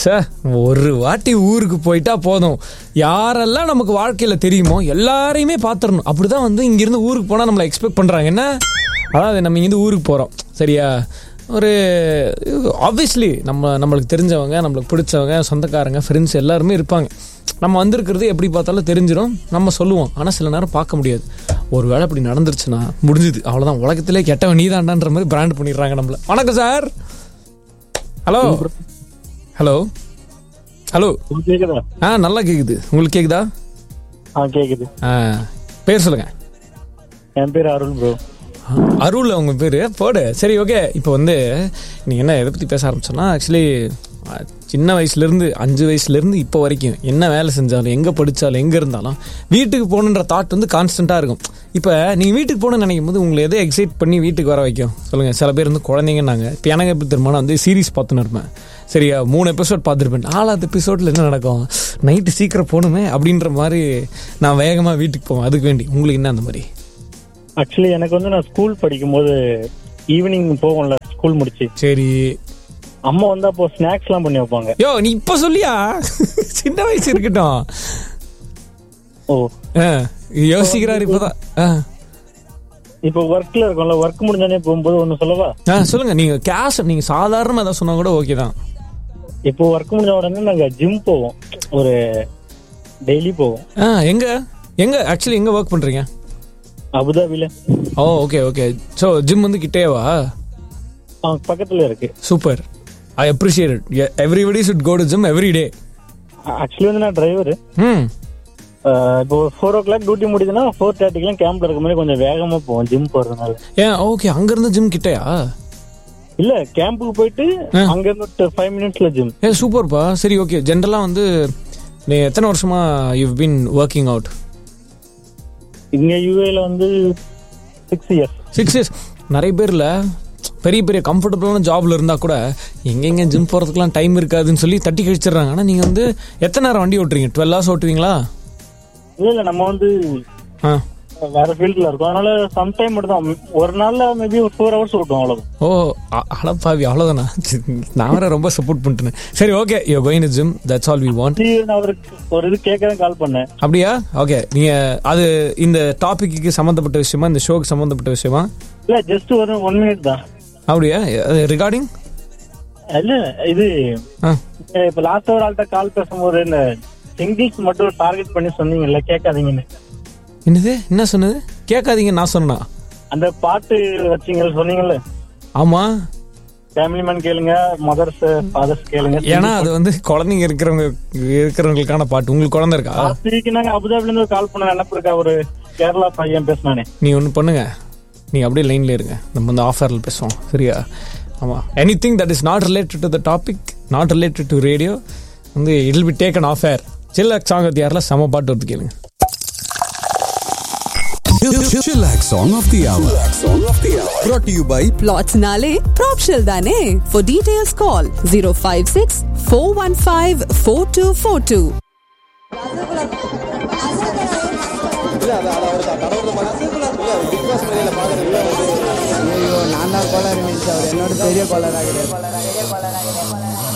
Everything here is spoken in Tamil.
சே ஒரு வாட்டி ஊருக்கு போயிட்டா போதும் யாரெல்லாம் நமக்கு வாழ்க்கையில் தெரியுமோ எல்லாரையுமே பார்த்துடணும் அப்படிதான் வந்து இங்கேருந்து ஊருக்கு போனால் நம்மளை எக்ஸ்பெக்ட் பண்ணுறாங்க என்ன அதாவது நம்ம இங்கேருந்து ஊருக்கு போகிறோம் சரியா ஒரு ஆப்வியஸ்லி நம்ம நம்மளுக்கு தெரிஞ்சவங்க நம்மளுக்கு பிடிச்சவங்க சொந்தக்காரங்க ஃப்ரெண்ட்ஸ் எல்லாருமே இருப்பாங்க நம்ம வந்திருக்கிறது எப்படி பார்த்தாலும் தெரிஞ்சிடும் நம்ம சொல்லுவோம் ஆனால் சில நேரம் பார்க்க முடியாது ஒரு வேளை இப்படி நடந்துருச்சுன்னா முடிஞ்சுது அவ்வளோதான் உலகத்திலே கெட்டவன் நீதாண்டான்ற மாதிரி பிராண்ட் பண்ணிடுறாங்க நம்மள வணக்கம் சார் ஹலோ ஹலோ ஹலோ கேக்குதா ஆ நல்லா கேக்குது உங்களுக்கு கேக்குதா ஆ கேக்குது ஆ பேர் சொல்லுங்க என் பேர் அருள் ப்ரோ அருள் அவங்க பேர் போடு சரி ஓகே இப்போ வந்து நீங்கள் என்ன எதை பற்றி பேச ஆரம்பிச்சோன்னா ஆக்சுவலி சின்ன வயசுலேருந்து அஞ்சு வயசுலேருந்து இப்போ வரைக்கும் என்ன வேலை செஞ்சாலும் எங்கே படித்தாலும் எங்கே இருந்தாலும் வீட்டுக்கு போகணுன்ற தாட் வந்து கான்ஸ்டண்ட்டாக இருக்கும் இப்போ நீங்கள் வீட்டுக்கு போகணும்னு நினைக்கும் போது உங்களை எதை எக்ஸைட் பண்ணி வீட்டுக்கு வர வைக்கும் சொல்லுங்கள் சில பேர் வந்து குழந்தைங்கன்னாங்க இப்போ எனக்கு எப்படி திரும்ப வந்து சீரிஸ் பார்த்துன்னு இருப்பேன் சரியா மூணு எபிசோட் பார்த்துருப்பேன் நாலாவது எபிசோடில் என்ன நடக்கும் நைட்டு சீக்கிரம் போகணுமே அப்படின்ற மாதிரி நான் வேகமாக வீட்டுக்கு போவேன் அதுக்கு வேண்டி உங்களுக்கு என்ன அந்த மாதிரி ஆக்சுவலி எனக்கு வந்து நான் ஸ்கூல் படிக்கும்போது ஈவினிங் போகும்ல ஸ்கூல் முடிச்சு சரி அம்மா வந்து அப்போ ஸ்நாக்ஸ் எல்லாம் பண்ணி வைப்பாங்க யோ நீ இப்ப சொல்லியா சின்ன வயசு இருக்கட்டும் ஓ ஆ, யோசிக்கிறாரு இப்பதான் ஆ. இப்போ ஒர்க்ல இருக்கோம்ல ஒர்க் முடிஞ்சானே போகும்போது ஒன்னு சொல்லவா ஆ, சொல்லுங்க நீங்க கேஷ் நீங்க சாதாரணமா ஏதாவது சொன்னா கூட ஓகே தான் இப்போ ஒர்க் முடிஞ்ச உடனே நாங்க ஜிம் போவோம் ஒரு டெய்லி போவோம் ஆ, எங்க எங்க ஆக்சுவலி எங்க ஒர்க் பண்றீங்க அபுதாபில oh okay okay so gym வந்து கிட்டேவா ஆ, பக்கத்துல இருக்கு super I appreciate everybody should go to gym every day actually வந்து நான் டிரைவர் ம் இப்போ ஃபோர் ஓ கிளாக் டியூட்டி முடியுதுன்னா ஃபோர் தேர்ட்டிக்கெல்லாம் கேம்ப்ல இருக்க மாதிரி கொஞ்சம் வேகமா போவோம் ஜிம் போறதுனால ஏன் ஓகே அங்க இருந்து ஜிம் கிட்டயா இல்ல கேம்புக்கு போயிட்டு அங்க இருந்து ஃபைவ் மினிட்ஸ்ல ஜிம் ஏ சூப்பர்ப்பா சரி ஓகே ஜென்ரலா வந்து நீ எத்தனை வருஷமா யூ பீன் ஒர்க்கிங் அவுட் இங்க யூஏல வந்து சிக்ஸ் இயர்ஸ் சிக்ஸ் இயர்ஸ் நிறைய பேர்ல பெரிய பெரிய கம்ஃபர்டபுளான ஜாப்ல இருந்தா கூட எங்கெங்க ஜிம் போறதுக்குலாம் டைம் இருக்காதுன்னு சொல்லி தட்டி கழிச்சிடுறாங்க ஆனா நீங்க வந்து எத்தனை நேரம் வண்டி ஓட்டுறீங்க டுவெல் ஹவர்ஸ் ஓட்டுவீங்களா இல்ல இல்ல நம்ம வந்து ஆ வேற ஃபீல்ட்ல இருக்கோம் அதனால சம்டைம் மட்டும் தான் ஒரு நாள்ல மேபி ஒரு ஃபோர் ஹவர்ஸ் ஓட்டுவோம் அவ்வளவுதான் ஓ அ- அடப்பாவி அவ்வளோதானா நான் வேற ரொம்ப சப்போர்ட் பண்ணிட்டேன் சரி okay you going gym that's all we want சரி, நான் அவருக்கு ஒரு இது கேட்க தான் கால் பண்ணேன் அப்படியா ஓகே நீங்க அது இந்த டாபிக்கு சம்மந்தப்பட்ட விஷயமா இந்த ஷோக்கு சம்மந்தப்பட்ட விஷயமா இல்ல ஜஸ்ட் ஒரு ஒன் மினிட் தான் அப்படியா ரிகார்டிங் இல்ல இது ஆ இப்ப லாஸ்ட் ஒரு ஆள்கிட்ட கால் பேசும்போது இந்த சிங்கிள்ஸ் மட்டும் டார்கெட் பண்ணி சொன்னீங்கல்ல கேட்காதீங்கன்னு என்னது என்ன சொன்னது கேட்காதீங்க நான் சொன்னா அந்த பாட்டு வச்சீங்க சொன்னீங்கல்ல ஆமா ஃபேமிலி மேன் கேளுங்க மதர்ஸ் ஃபாதர்ஸ் கேளுங்க ஏன்னா அது வந்து குழந்தைங்க இருக்கிறவங்க இருக்கிறவங்களுக்கான பாட்டு உங்களுக்கு குழந்தை இருக்கா லாஸ்ட் வீக் நாங்க அபுதாபில இருந்து கால் பண்ண நினப்பு இருக்கா ஒரு கேரளா பையன் பேசினானே நீ ஒன்று பண்ணுங்க நீ அப்படியே லைன்ல இருங்க நம்ம வந்து ஆஃபரில் பேசுவோம் சரியா ஆமாம் anything that is not related to the topic not related to radio வந்து it be taken off air சில்ல சாங்கத் யாரில் செம பாட்டு வந்து கேளுங்க Chillax Song of the Hour. Song of the Hour. Brought to you by Plots Nale, Propshell Dane. For details, call 056 415 4242. ஐயோ நான் தான் கோளாறு நினைச்சு அவர் என்னோட பெரிய கோளாறு ஆகிடுது